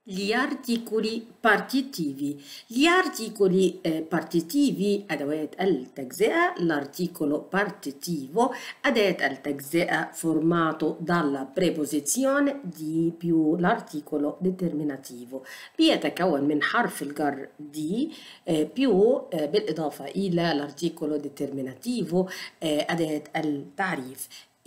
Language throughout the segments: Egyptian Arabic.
Gli articoli partitivi. Gli articoli eh, partitivi أدوات التجزئة l'articolo partitivo أداة التجزئة formato dalla preposizione di più l'articolo determinativo بيتكون من حرف الجر دي eh, più eh, بالإضافة إلى l'articolo determinativo eh, أداة التعريف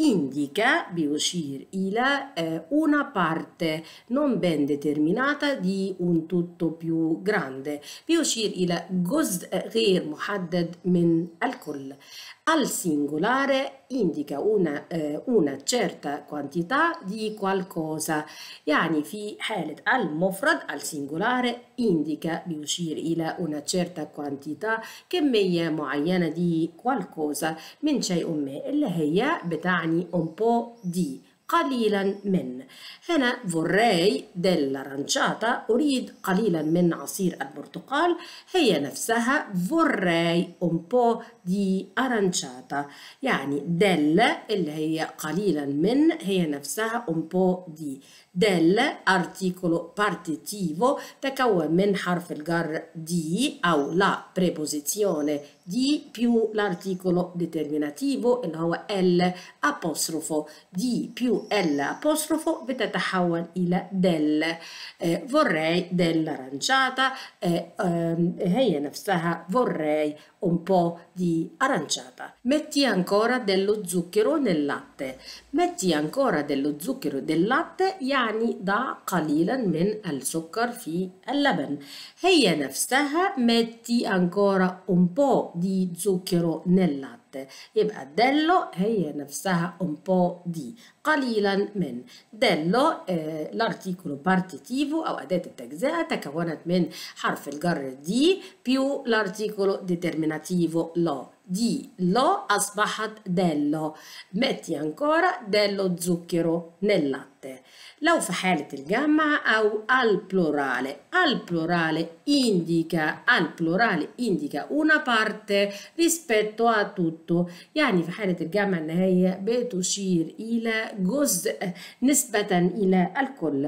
indica بيشير إلى una parte non ben determinata di un tutto più grande بيشير إلى جزء غير محدد من الكل al singolare indica una, eh, una certa quantità di qualcosa يعني في حالة المفرد al singolare indica بيشير إلى una certa quantità كمية معينة دي qualcosa من شيء ما اللي هي بتعني un po' di قليلا من هنا vorrei dell'aranciata أريد قليلا من عصير البرتقال هي نفسها vorrei un po' di aranciata يعني del اللي هي قليلا من هي نفسها un po' di del articolo partitivo تكون من حرف الجر دي أو la preposizione di più l'articolo determinativo اللي هو ال apostrofo di più ال apostrofo بتتحول إلى del eh, vorrei dell'aranciata eh, eh, هي نفسها vorrei un po' di aranciata. Metti ancora dello zucchero nel latte. Metti ancora dello zucchero del latte يعني ضع قليلا من السكر في اللبن. هي نفسها metti ancora un po' di zucchero nel latte. يبقى dello هي نفسها un po' di قليلا من dello آه l'articolo partitivo أو أداة التجزئة تكونت من حرف الجر دي più l'articolo determinativo lo di lo أصبحت dello metti ancora dello zucchero nel latte لو في حالة الجمع أو البلورale البلورale indica البلورale indica una parte rispetto a tutto يعني في حالة الجمع إن هي بتشير إلى جزء نسبة إلى الكل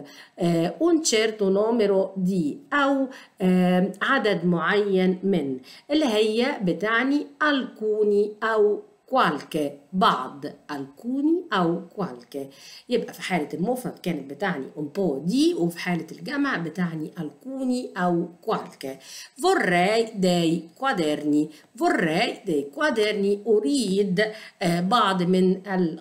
un certo numero di أو عدد معين من اللي هي بتعني alcuni أو qualche بعض alcuni أو qualche يبقى في حالة المفرد كانت بتعني un po' di وفي حالة الجمع بتعني alcuni أو qualche vorrei dei quaderni vorrei dei quaderni أريد بعض من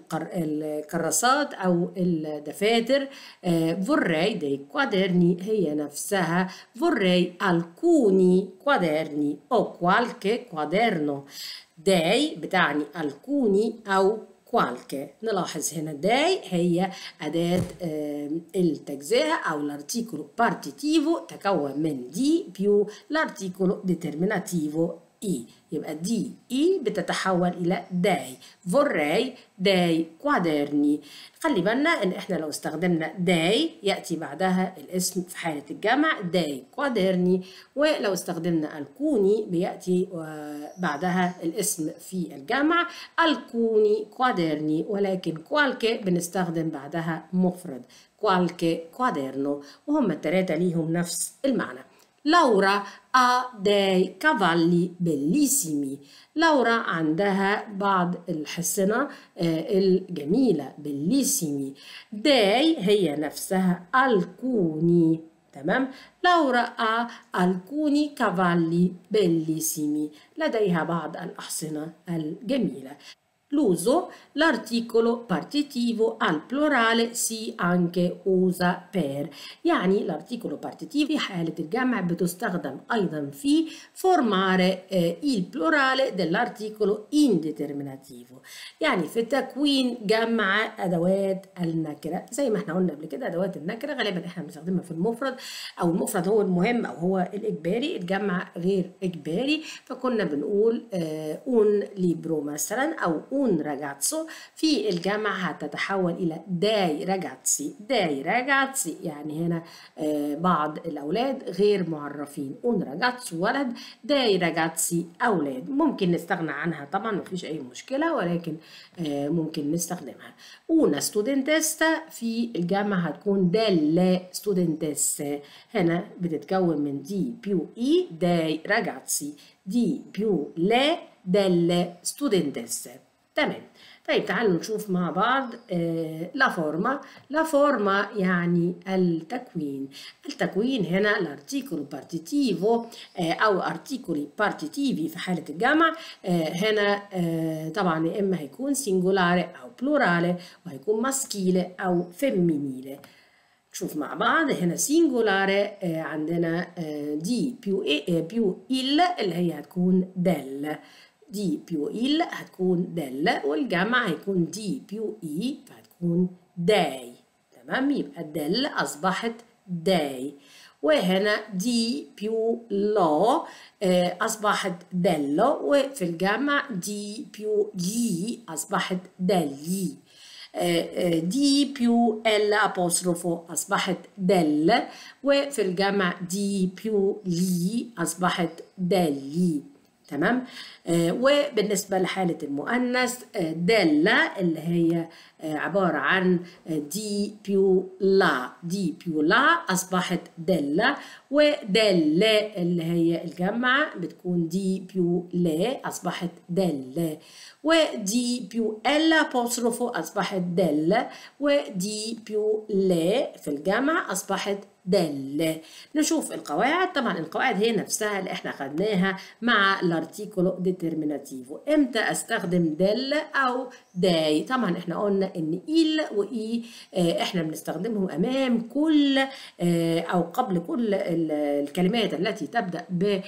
الكراسات أو الدفاتر vorrei dei quaderni هي نفسها vorrei alcuni quaderni أو qualche quaderno داي بتعني alcuni أو qualche نلاحظ هنا داي هي أداة التجزئة أو l'articolo partitivo تكون من دي più l'articolo determinativo إي يبقى دي إي بتتحول إلى داي vorrei داي quaderni خلي بالنا إن إحنا لو استخدمنا داي يأتي بعدها الاسم في حالة الجمع داي quaderni ولو استخدمنا الكوني بيأتي بعدها الاسم في الجمع الكوني quaderni ولكن qualche بنستخدم بعدها مفرد qualche quaderno وهم التلاتة ليهم نفس المعنى Laura ha dei cavalli bellissimi لورا عندها بعض الحصنة الجميلة bellissimi dei هي نفسها alcuni تمام لورا ha alcuni cavalli bellissimi لديها بعض الأحصنة الجميلة L'uso, l'articolo partitivo al plurale si anche usa per يعني l'articolo partitivo في حالة الجمع بتستخدم أيضا في formare eh, il plurale dell'articolo indeterminativo يعني في تكوين جمع أدوات النكرة زي ما احنا قلنا قبل كده أدوات النكرة غالبا احنا بنستخدمها في المفرد أو المفرد هو المهم أو هو الإجباري الجمع غير إجباري فكنا بنقول eh, un libro مثلا أو un un ragazzo في الجمع هتتحول إلى dei ragazzi dei ragazzi يعني هنا آه، بعض الأولاد غير معرفين un ragazzo ولد dei ragazzi أولاد ممكن نستغنى عنها طبعا مفيش أي مشكلة ولكن آه، ممكن نستخدمها una studentessa في الجمع هتكون delle studentesse هنا بتتكون من دي بيو اي dei ragazzi دي بيو le delle studentesse تمام طيب تعالوا نشوف مع بعض آه لا فورما لا فورما يعني التكوين التكوين هنا الارتيكولو بارتيتيفو آه او ارتيكولي بارتيتيفي في حالة الجمع آه هنا آه طبعا يا اما هيكون سينجولاري او بلورالي وهيكون ماسكيلي او فيمينيلي نشوف مع بعض هنا سينجولاري آه عندنا آه دي بيو إيه بيو إل اللي هي هتكون دل دي بيو إل هتكون دل والجمع هيكون دي بيو إي فهتكون داي تمام يبقى دل أصبحت داي وهنا دي بيو لا آه أصبحت دلو وفي الجمع دي بيو لي أصبحت دلي دي بيو ال أبوستروفو أصبحت دل وفي الجمع دي بيو لي أصبحت دلي تمام آه وبالنسبة لحالة المؤنث آه دالة اللي هي آه عبارة عن دي بيو لا دي بيو لا أصبحت دالة ودالة اللي هي الجمع بتكون دي بيو لا أصبحت دالة ودي بيو ال أبوستروفو أصبحت دالة ودي بيو لا في الجمع أصبحت دل نشوف القواعد طبعا القواعد هي نفسها اللي احنا خدناها مع الارتيكولو ديترميناتيفو امتى استخدم دل او داي طبعا احنا قلنا ان إل وإي اه احنا بنستخدمهم امام كل اه او قبل كل الكلمات التي تبدا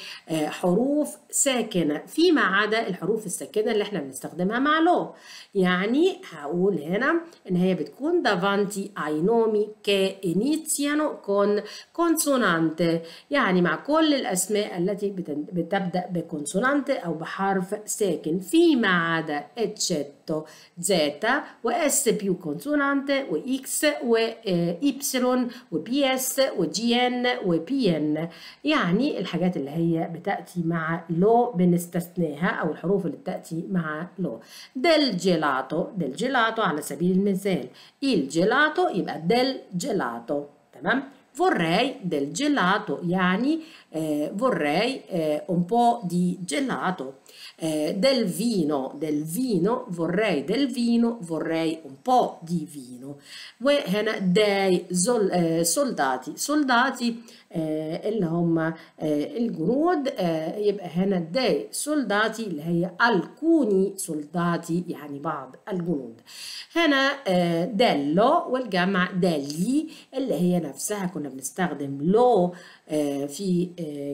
بحروف ساكنه فيما عدا الحروف الساكنه اللي احنا بنستخدمها مع لو يعني هقول هنا ان هي بتكون دافانتي اي نومي che iniziano con كونسونانت يعني مع كل الأسماء التي بتبدأ بكونسونانت أو بحرف ساكن فيما عدا اتشيتو زيتا واس بيو كونسونانت واكس وايبسلون وبي اس وجي ان وبي ان يعني الحاجات اللي هي بتأتي مع لو بنستثناها أو الحروف اللي بتأتي مع لو دل جيلاتو دل جيلاتو على سبيل المثال il gelato يبقى دل جيلاتو تمام vorrei del gelato يعني eh, vorrei eh, un po' di gelato eh, del vino del vino vorrei del vino vorrei un po' di vino وهنا dei zol, eh, soldati soldati eh, اللي هم eh, الجنود eh, يبقى هنا dei soldati اللي هي alcuni soldati يعني بعض الجنود هنا eh, dello والجمع degli اللي هي نفسها كنا بنستخدم لو في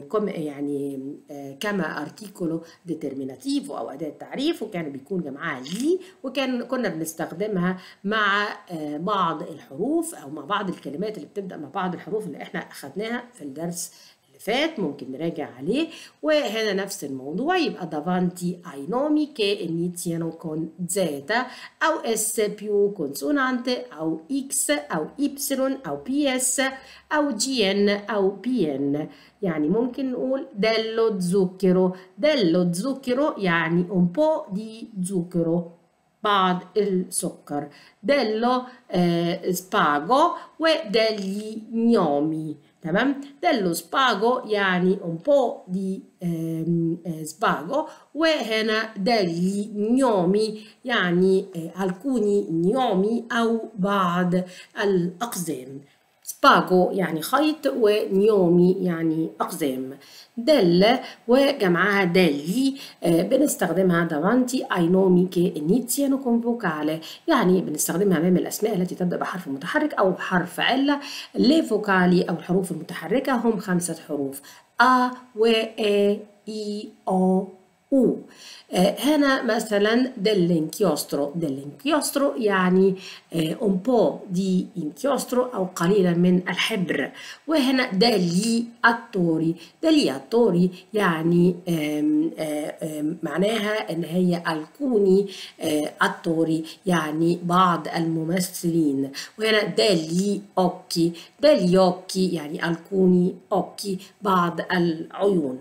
يعني كما ارتيكولو ديترميناتيفو او اداه تعريف وكان بيكون جمعها لي وكان كنا بنستخدمها مع بعض الحروف او مع بعض الكلمات اللي بتبدا مع بعض الحروف اللي احنا اخذناها في الدرس فات ممكن نراجع عليه وهنا نفس الموضوع يبقى davanti ai nomi che iniziano con z أو s più consonante أو x أو y أو ps أو gn أو pn يعني ممكن نقول dello zucchero dello zucchero يعني un po' di zucchero بعض السكر dello eh, spago ودegli gnomi تمام dello spago يعني un po' di eh, spago وهنا degli gnomi يعني eh, alcuni gnomi أو بعض الأقزام سباجو يعني خيط ونيومي يعني أقزام دل وجمعها دلي بنستخدمها davanti ai nomi che iniziano con vocale يعني بنستخدمها أمام الأسماء التي تبدأ بحرف متحرك أو حرف علة لي فوكالي أو الحروف المتحركة هم خمسة حروف أ و إ إي أو او آه، هنا مثلا dell'inchiostro dell'inchiostro يعني آه، un po' di inchiostro أو قليلا من الحبر وهنا degli attori degli attori يعني آم، آه، آم، معناها إن هي alcuni آه، attori يعني بعض الممثلين وهنا degli occhi degli occhi يعني alcuni occhi بعض العيون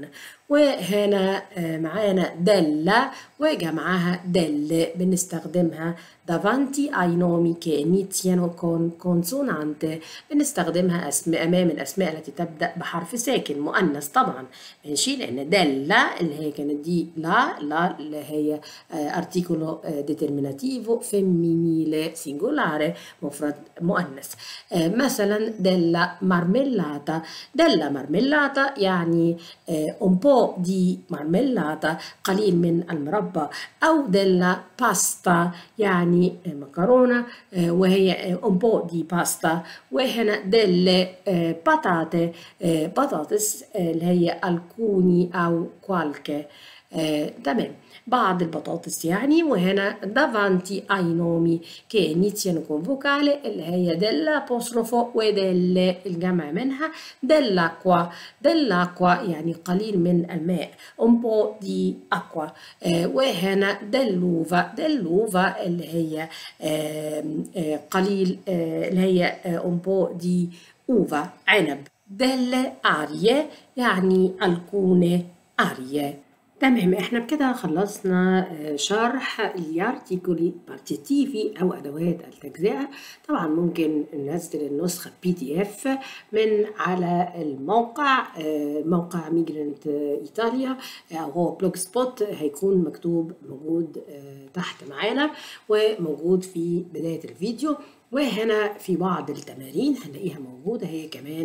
وهنا آه، معانا دالة وجمعها دل بنستخدمها davanti ai nomi che iniziano con consonante بنستخدمها اسم أمام الأسماء التي تبدأ بحرف ساكن مؤنث طبعا ماشي لأن دالة اللي هي كانت دي لا لا اللي هي articolo determinativo femminile singolare مفرد مؤنث آه، مثلا della marmellata della marmellata يعني آه، un po' di marmellata قليل من المربى أو della pasta يعني آه، مكرونة آه، وهي آه، un po' di pasta وهنا delle آه، patate آه، بطاطس آه، اللي هي alcuni أو qualche آه، تمام بعض البطاطس يعني وهنا davanti ai nomi che iniziano con vocale اللي هي dell'apostrofo ودل الجمع منها dell'acqua dell'acqua يعني قليل من الماء un po' di acqua آه، وهنا dell'uva dell'uva اللي هي آه، آه، قليل آه، اللي هي آه، un po' di uva عنب delle arie يعني alcune arie تمام احنا بكده خلصنا آه، شرح الارتيكولي بارتيتيفي او ادوات التجزئه طبعا ممكن ننزل النسخه بي دي اف من على الموقع آه، موقع ميجرنت ايطاليا او هو بلوج سبوت هيكون مكتوب موجود آه، تحت معانا وموجود في بدايه الفيديو وهنا في بعض التمارين هنلاقيها موجودة هي كمان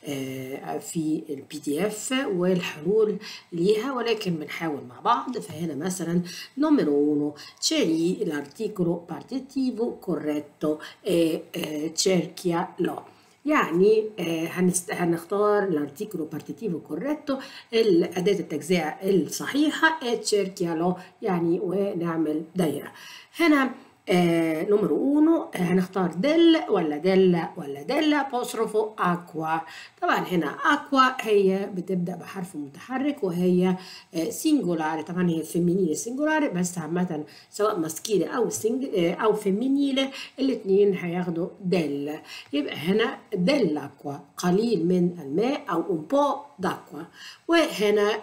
آه، في البي دي اف والحلول ليها ولكن بنحاول مع بعض فهنا مثلا numero 1 c'è lì l'articolo partitivo corretto e eh, cerchialo يعني آه، هنست... هنختار الارتيكولو بارتيتيفو كوريتو الأداة التجزئة الصحيحة اتشيركيالو يعني ونعمل دايرة هنا آه نمرو اونو آه هنختار دل ولا دلة ولا دلة بوصرفو اكوا طبعا هنا اكوا هي بتبدأ بحرف متحرك وهي آه سينجولار طبعا هي فيمينيلي سينجولار بس عامة سواء ماسكيلي او سينج آه او فيمينيلي الاتنين هياخدوا دل يبقى هنا دل اكوا قليل من الماء او un po' d'acqua وهنا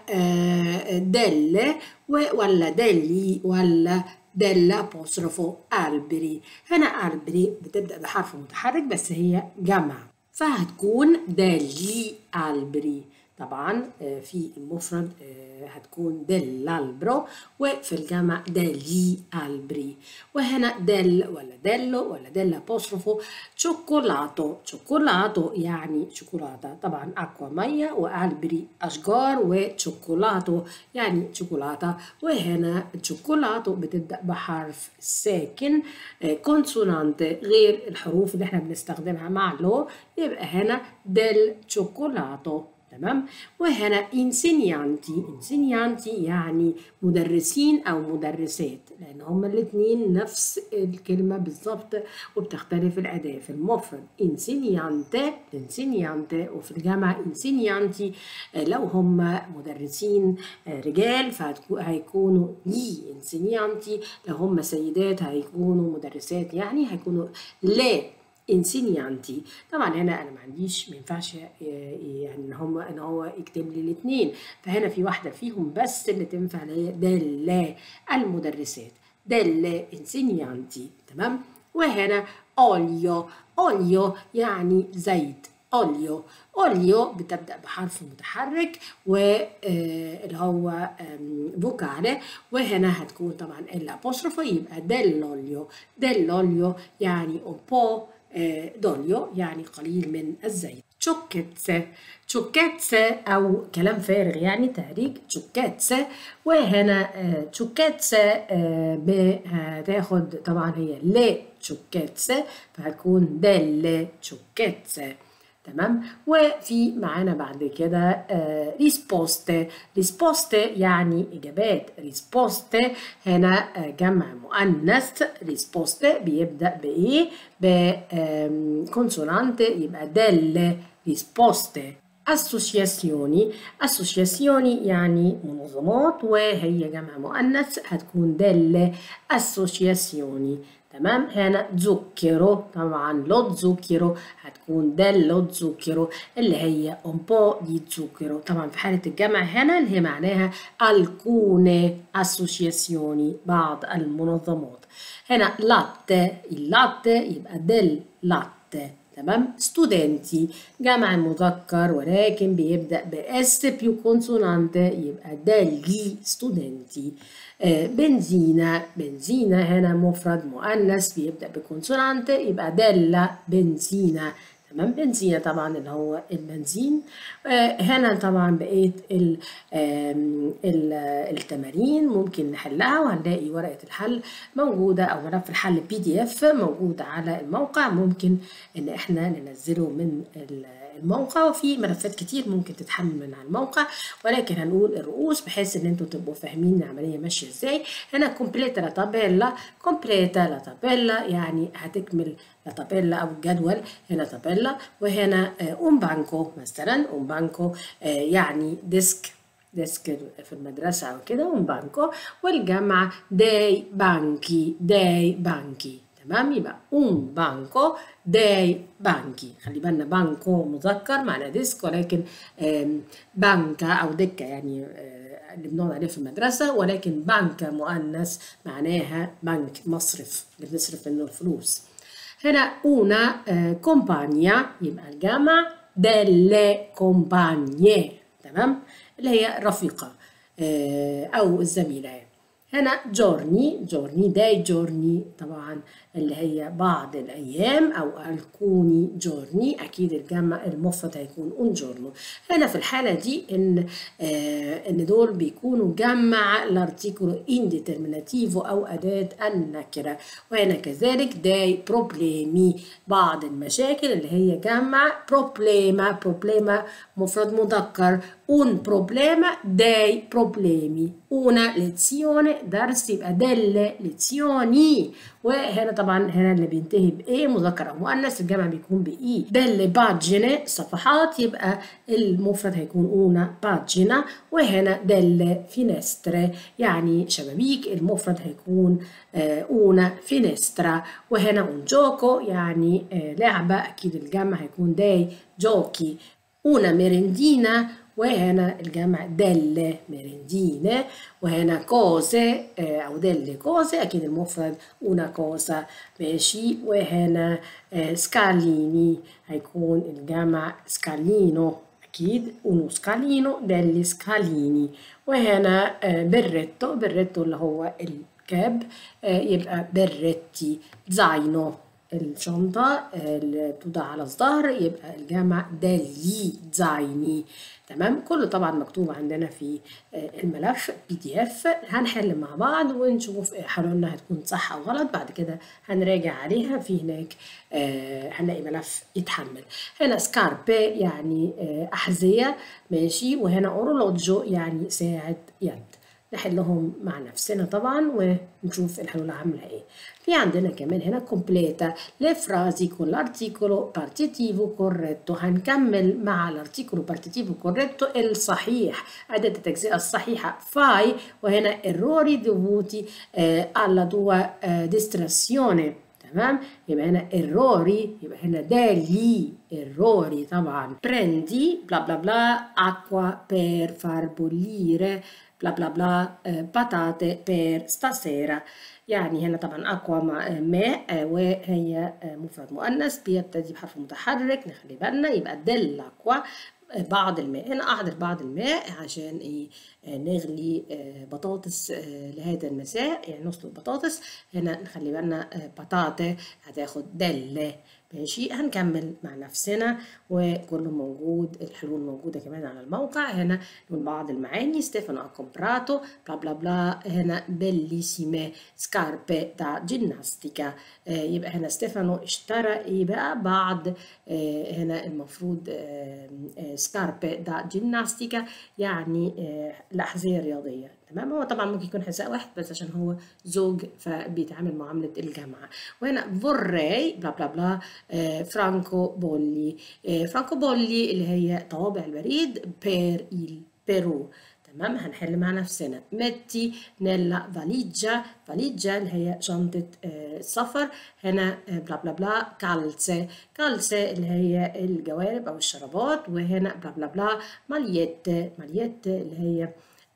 آه دل و- ولا دلي ولا dell'apostrofo alberi هنا alberi بتبدأ بحرف متحرك بس هي جمع فهتكون degli alberi طبعا آه، في المفرد آه، هتكون dell'albero وفي الجمع degli alberi وهنا del ولا dello ولا dell'apostrofo cioccolato cioccolato يعني شوكولاتة طبعا أكوا مية وألبري أشجار وشوكولاتو يعني شوكولاتة وهنا الشوكولاتو بتبدأ بحرف ساكن كونسونانت غير الحروف اللي احنا بنستخدمها مع لو يبقى هنا del cioccolato تمام وهنا insegnanti insegnanti يعني مدرسين أو مدرسات لأن هما الاتنين نفس الكلمة بالظبط وبتختلف الأداة في المفرد insegnante insegnante وفي الجمع insegnanti آه، لو هما مدرسين آه، رجال فهيكونوا لي insegnanti لو هما سيدات هيكونوا مدرسات يعني هيكونوا لي انسينيانتي طبعا هنا انا ما عنديش ما ينفعش يعني ان هم ان هو يكتب لي الاثنين فهنا في واحده فيهم بس اللي تنفع اللي هي دل المدرسات دل انسينيانتي تمام وهنا اوليو اوليو يعني زيت اوليو اوليو بتبدا بحرف متحرك واللي هو فوكالي وهنا هتكون طبعا الابوستروفو يبقى دell'olio dell'olio يعني un po' آه، دوليو يعني قليل من الزيت تشوكيتسا تشوكيتسا أو كلام فارغ يعني تهريج تشوكيتسا وهنا آه، تشوكيتسا آه، ب- هتاخد طبعا هي لي تشوكيتسا فهتكون دل تشوكيتسا تمام وفي معانا بعد كده ريسبوست ريسبوست يعني اجابات ريسبوست هنا جمع مؤنث ريسبوست بيبدا بايه بكونسونانت يبقى دل ريسبوست associazioni associazioni يعني منظمات وهي جمع مؤنث هتكون دل associazioni تمام هنا زوكيرو طبعا لو زوكيرو هتكون دل زوكيرو اللي هي un po' di zucchero طبعا في حالة الجمع هنا اللي هي معناها alcune associazioni بعض المنظمات هنا latte اللاتة يبقى دل latte تمام ستودنتي جمع مذكر ولكن بيبدأ بإس بيو كونسونانت يبقى دالي ستودنتي آه بنزينة بنزينة هنا مفرد مؤنث بيبدأ بكونسونانت يبقى دالة بنزينة تمام بنزينة طبعا اللي هو البنزين آه هنا طبعا بقيت ال ال التمارين ممكن نحلها وهنلاقي ورقة الحل موجودة أو ملف الحل بي دي اف موجود على الموقع ممكن إن احنا ننزله من الموقع وفي ملفات كتير ممكن تتحمل من على الموقع ولكن هنقول الرؤوس بحيث ان انتوا تبقوا فاهمين العمليه ماشيه ازاي هنا كومبليتا لا تابيلا كومبليتا لا تابيلا يعني هتكمل لا تابيلا او الجدول هنا تابيلا وهنا اون بانكو مثلا اون بانكو يعني ديسك ديسك في المدرسة أو كده اون بانكو والجمع داي بانكي داي بانكي تمام يبقى un banco dei banchi خلي بالنا بانكو مذكر معناه ديسك ولكن بانكا أو دكة يعني اللي بنقعد عليه في المدرسة ولكن بانكا مؤنث معناها بنك مصرف اللي بنصرف منه الفلوس هنا una كومبانيا يبقى الجمع delle compagne تمام اللي هي رفيقة أو الزميلة هنا جورني جورني داي جورني طبعا اللي هي بعض الأيام أو الكوني جورني أكيد الجمع المفرد هيكون un giorno هنا في الحالة دي إن آه إن دول بيكونوا جمع الارتيكولو انديترميناتيفو أو أداة النكرة وهنا كذلك داي بروبليمي بعض المشاكل اللي هي جمع بروبليما بروبليما مفرد مذكر un problema dei problemi una lezione درس يبقى delle lezioni وهنا طبعا هنا اللي بينتهي بايه مذكر او مؤنث الجمع بيكون باي دل باجينه صفحات يبقى المفرد هيكون اونا باجينا وهنا دل فينستري يعني شبابيك المفرد هيكون اونا فينسترا وهنا اون جوكو يعني لعبه اكيد الجمع هيكون داي جوكي una merendina وهنا الجمع دل مرندينة وهنا كوزة أو دل كوزة أكيد المفرد una كوزة ماشي وهنا سكاليني هيكون الجمع سكالينو أكيد uno scalino degli scalini وهنا بريتو بريتو اللي هو الكاب يبقى بريتي زاينو الشنطة اللي بتوضع على الظهر يبقى الجمع دالي زايني تمام كله طبعا مكتوب عندنا في الملف بي دي اف هنحل مع بعض ونشوف حلولنا هتكون صح او غلط بعد كده هنراجع عليها في هناك هنلاقي ملف يتحمل هنا سكاربي يعني احذيه ماشي وهنا اورولوجو يعني ساعه يد نحلهم مع نفسنا طبعا ونشوف الحلول عامله ايه في عندنا كمان هنا كومبليتا le frasi con l'articolo partitivo corretto هنكمل مع الارتيكولو partitivo corretto الصحيح أداة التجزئة الصحيحة فاي وهنا errori dovuti eh, alla tua eh, distrazione تمام يبقى هنا errori يبقى هنا degli errori طبعا prendi bla bla bla acqua per far bollire bla bla bla eh, patate per stasera يعني هنا طبعا أقوى مع ماء وهي مفرد مؤنث بيبتدي بحرف متحرك نخلي بالنا يبقى دل أقوى بعض الماء هنا أحضر بعض الماء عشان إيه نغلي بطاطس لهذا المساء يعني نسلق بطاطس هنا نخلي بالنا بطاطا هتاخد دل ماشي هنكمل مع نفسنا وكله موجود الحلول موجودة كمان على الموقع هنا من بعض المعاني ستيفانو ha comprato بلا بلا بلا هنا bellissime scarpe da ginnastica آه يبقى هنا ستيفانو اشترى ايه بقى بعض آه هنا المفروض آه آه سكاربي دا جيمناستيكا يعني آه الأحذية الرياضية تمام هو طبعا ممكن يكون حذاء واحد بس عشان هو زوج فبيتعامل معاملة الجامعة وهنا فوري بلا بلا بلا آه فرانكو بولي آه فرانكو بولي اللي هي طوابع البريد بير il بيرو تمام هنحل مع نفسنا متي نيلا فاليجا فاليجا اللي هي شنطة السفر هنا بلا بلا بلا كالسة كالسة اللي هي الجوارب أو الشرابات وهنا بلا بلا بلا ماليت ماليت اللي هي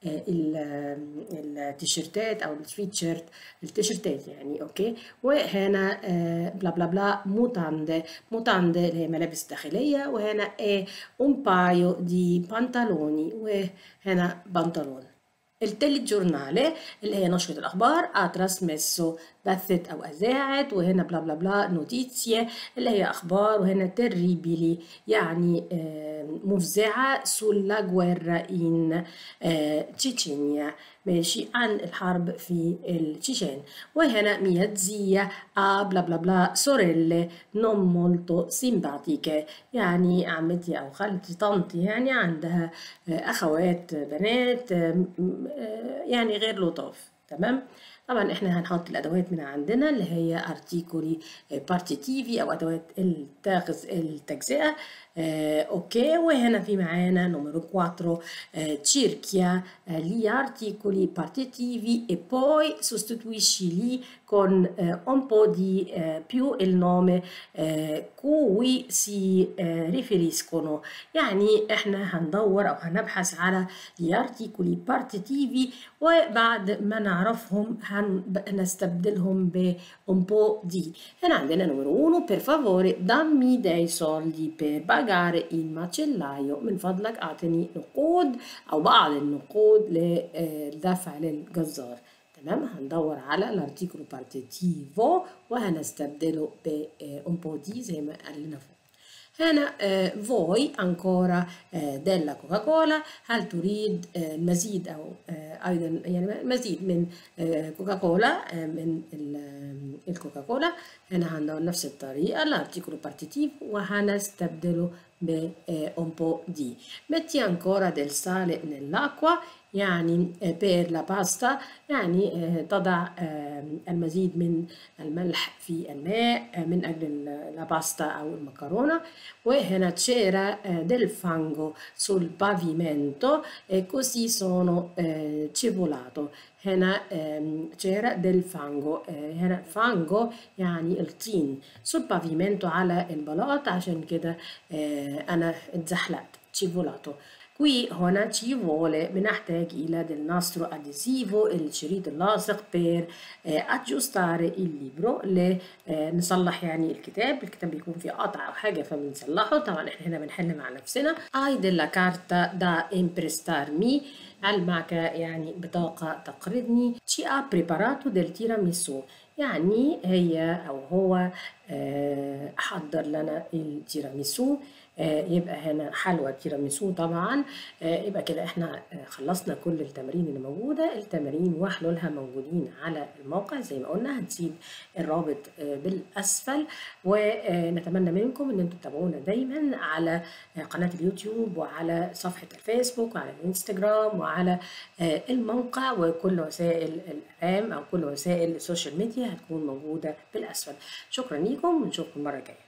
التيشيرتات او السويت شيرت التيشيرتات يعني اوكي وهنا بلا بلا بلا موتاند موتاند اللي هي ملابس داخليه وهنا ايه un paio di pantaloni وهنا بنطلون التليجورنالي اللي هي نشرة الأخبار ha trasmesso بثت أو أذاعت وهنا بلا بلا بلا نوتيزيا اللي هي أخبار وهنا تريبيلي يعني مفزعة sulla guerra in تشيتشينيا ماشي عن الحرب في التشيشان وهنا مياتزية a بلا بلا بلا سوريلي non molto simpatiche يعني عمتي أو خالتي طنطي يعني عندها أخوات بنات يعني غير لطاف تمام طبعا احنا هنحط الادوات من عندنا اللي هي ارتيكولي بارتيتيفي او ادوات التغز التجزئه آه، اوكي وهنا في معانا نمرو 4 آه، cerchia eh, gli articoli partitivi e poi sostituiscili con eh, un po' di eh, più il nome eh, cui si eh, riferiscono يعني احنا هندور او هنبحث على gli articoli partitivi وبعد ما نعرفهم هنستبدلهم ب un po' di هنا عندنا نمرو 1 per favore dammi dei soldi per pagare il macellaio من فضلك اعطني نقود او بعض النقود للدفع للجزار تمام هندور على الارتيكولو بارتيتيفو وهنستبدله ب un po' di زي ما قال لنا فوق هنا فوي أنكورا ديلا كوكاكولا هل تريد المزيد أو أيضا يعني مزيد من كوكاكولا من الكوكاكولا هنا هندور نفس الطريقة الارتيكولو بارتيتيف وهنستبدله ب un po' di metti ancora del sale nell'acqua يعني per la pasta يعني تضع المزيد من الملح في الماء من أجل الباستا أو المكرونة وهنا c'era del fango sul pavimento e così sono cevolato هنا c'era del fango هنا fango يعني الطين sul pavimento على البلاط عشان كده أنا اتزحلقت cevolato Qui هنا ci vuole بنحتاج إلى del nastro adesivo الشريط اللاصق per aggiustare il libro لنصلح يعني الكتاب الكتاب بيكون فيه قطع أو حاجة فبنصلحه طبعا احنا هنا بنحل مع نفسنا Hai della carta da imprestarmi هل معك يعني بطاقة تقرضني ci ha preparato del tiramisù يعني هي أو هو حضر لنا التيراميسو يبقى هنا حلوى تيراميسو طبعا يبقى كده احنا خلصنا كل التمارين اللي موجودة التمارين وحلولها موجودين على الموقع زي ما قلنا هنسيب الرابط بالأسفل ونتمنى منكم ان انتم تتابعونا دايما على قناة اليوتيوب وعلى صفحة الفيسبوك وعلى الانستجرام وعلى الموقع وكل وسائل الإعلام أو كل وسائل السوشيال ميديا هتكون موجودة بالأسفل شكرا ليكم ونشوفكم المرة الجاية